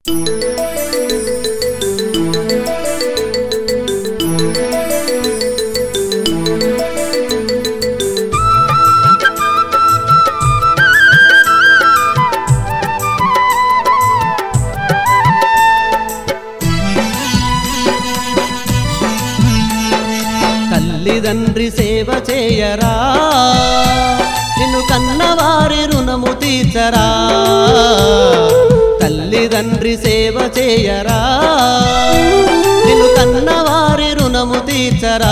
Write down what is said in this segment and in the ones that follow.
తల్లిదండ్రి సేవ చేయరా నిన్ను కన్నవారి రుణము తీర్చరా తల్లిదండ్రి సేవ చేయరా నిన్ను కన్నవారి రుణము తీర్చరా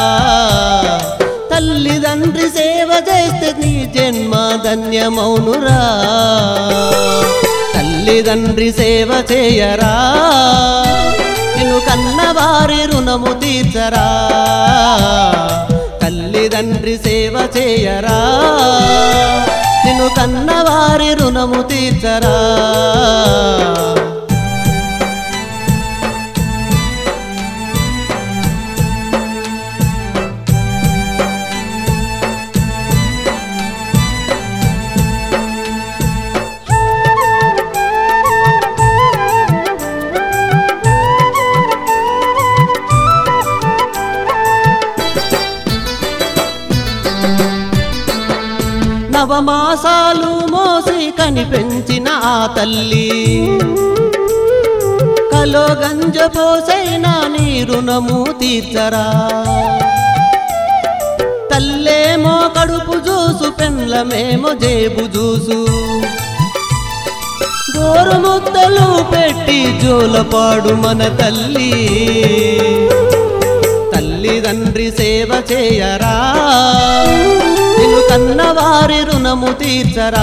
తల్లిదండ్రి సేవ చేస్తే నీ జన్మ ధన్యమౌనురా తల్లిదండ్రి సేవ చేయరా నిన్ను కన్నవారి రుణము తీర్చరా తల్లిదండ్రి సేవ చేయరా నిన్ను కన్నవారి రుణము తీర్చరా నవమాసాలు మోసి కనిపెంచిన ఆ తల్లి కలో గంజ పోసైనా నీ రుణము తీర్చరా తల్లేమో కడుపు జూసు పెండ్లమేమో జేబు జూసు గోరు ముద్దలు పెట్టి జోలపాడు మన తల్లి తల్లిదండ్రి సేవ చేయరా నిన్ను కన్నవారి రుణము తీర్చరా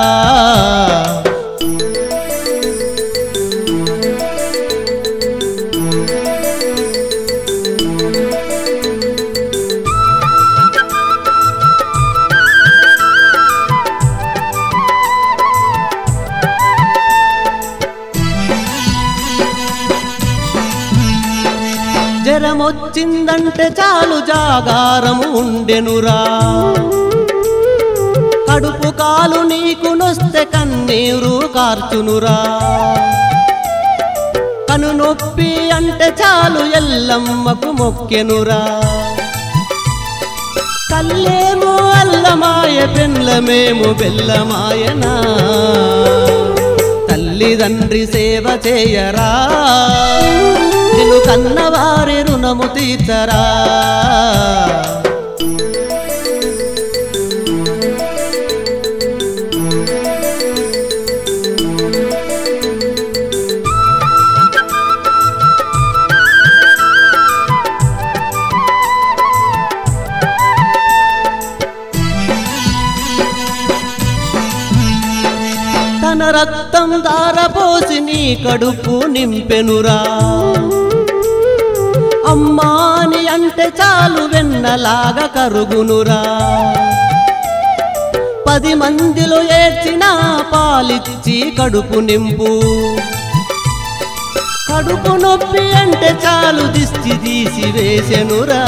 జరమొచ్చిందంటే చాలు జాగారము ఉండెనురా కడుపు కాలు నీకు నొస్తే కన్నీరు కార్చునురా కను నొప్పి అంటే చాలు ఎల్లమ్మకు మొక్కెనురా కల్లేమో అల్లమాయ పెండ్లమేము బెల్లమాయనా తల్లిదండ్రి సేవ చేయరా నిన్ను కన్నవారి రుణము తీర్చరా తన రక్తం దారపోసి నీ కడుపు నింపెనురా అమ్మాని అంటే చాలు వెన్నలాగా కరుగునురా పది మందిలో ఏడ్చిన పాలిచ్చి కడుపు నింపు కడుపు నొప్పి అంటే చాలు దిష్టి తీసి వేసెనురా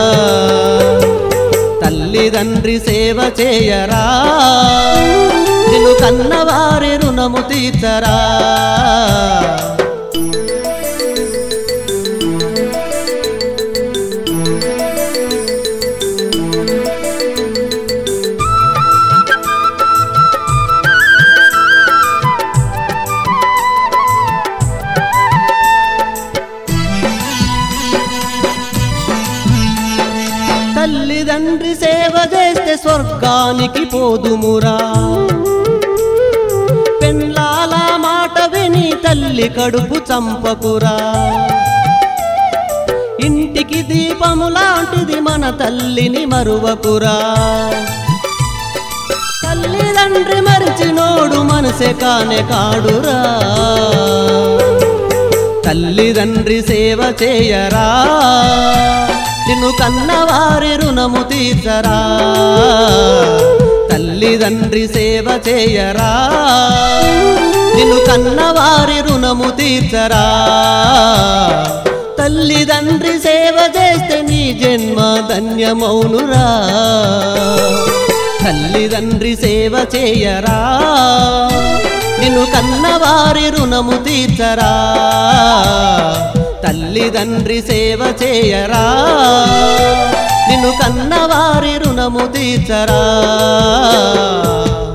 తల్లిదండ్రి సేవ చేయరా నిన్ను కన్నవారి రుణము తీర్చరా తల్లిదండ్రి సేవ చేస్తే స్వర్గానికి పోదుమురా పెళ్ళాల మాట విని తల్లి కడుపు చంపకురా ఇంటికి దీపము లాంటిది మన తల్లిని మరువకురా తల్లిదండ్రి మరిచినోడు మనసే కానే కాడురా తల్లిదండ్రి సేవ చేయరా నిన్ను కన్నవారి రుణము తీర్చరా తల్లిదండ్రి సేవ చేయరా నిన్ను కన్నవారి రుణము తీర్చరా తల్లిదండ్రి సేవ చేస్తే నీ జన్మ ధన్యమౌనురా తల్లిదండ్రి సేవ చేయరా నిన్ను కన్నవారి రుణము తీర్చరా తల్లిదండ్రి సేవ చేయరా నిన్ను కన్నవారి రుణము తీర్చరా